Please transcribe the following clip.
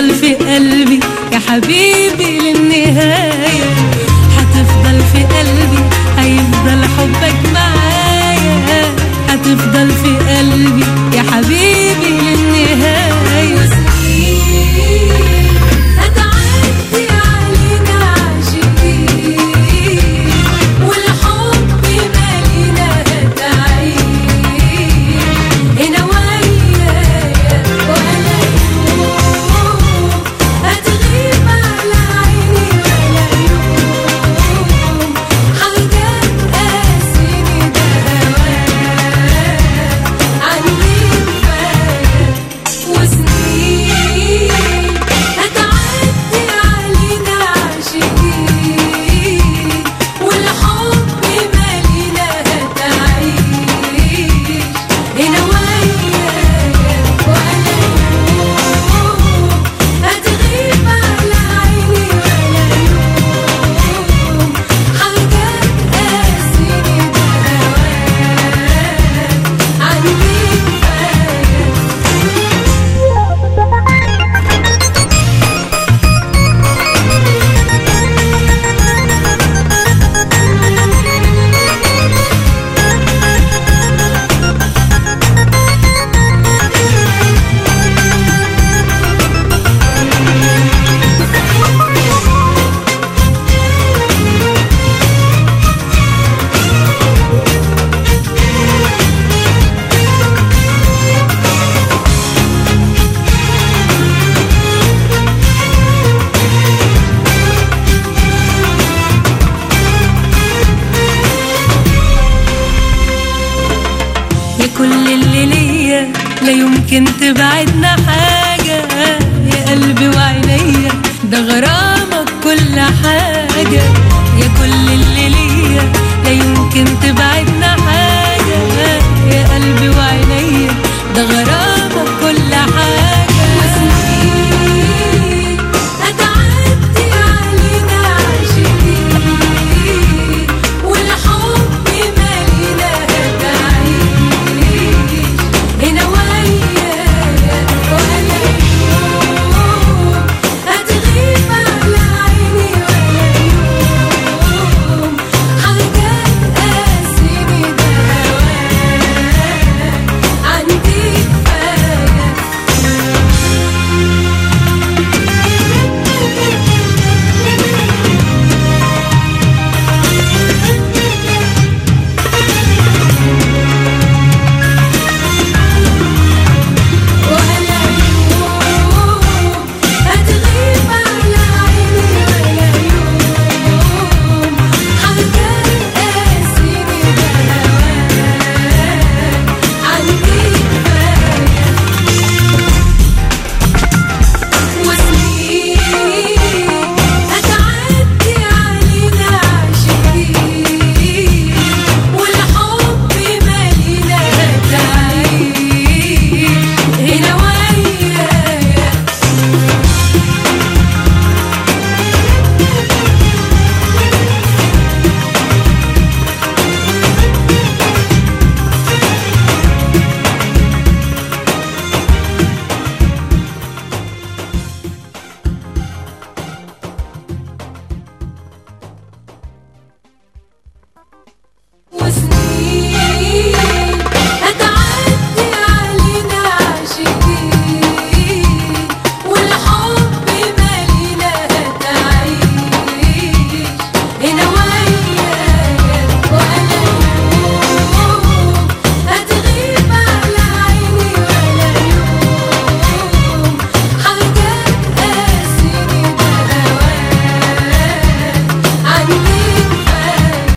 هتفضل في قلبي يا حبيبي للنهاية هتفضل في قلبي هيفضل حبك معايا هتفضل في قلبي يا حبيبي للنهاية هتعدي علينا عاشقين والحب مالينا هتعيش هنا ويايا ولا يوم هتغيب على عيني ولا يوم حاجات قاسيني ده هواك عني كفاية وسنين هتعدي علينا عاشقين والحب مالينا هتعيش هنا ويايا ولا يوم هتغيب على عيني ولا يوم حاجات قاسيني ده هواك عني كفاية يا كل اللي ليا لا يمكن تبعدنا حاجة يا قلبي وعينيا ده غرامك كل حاجة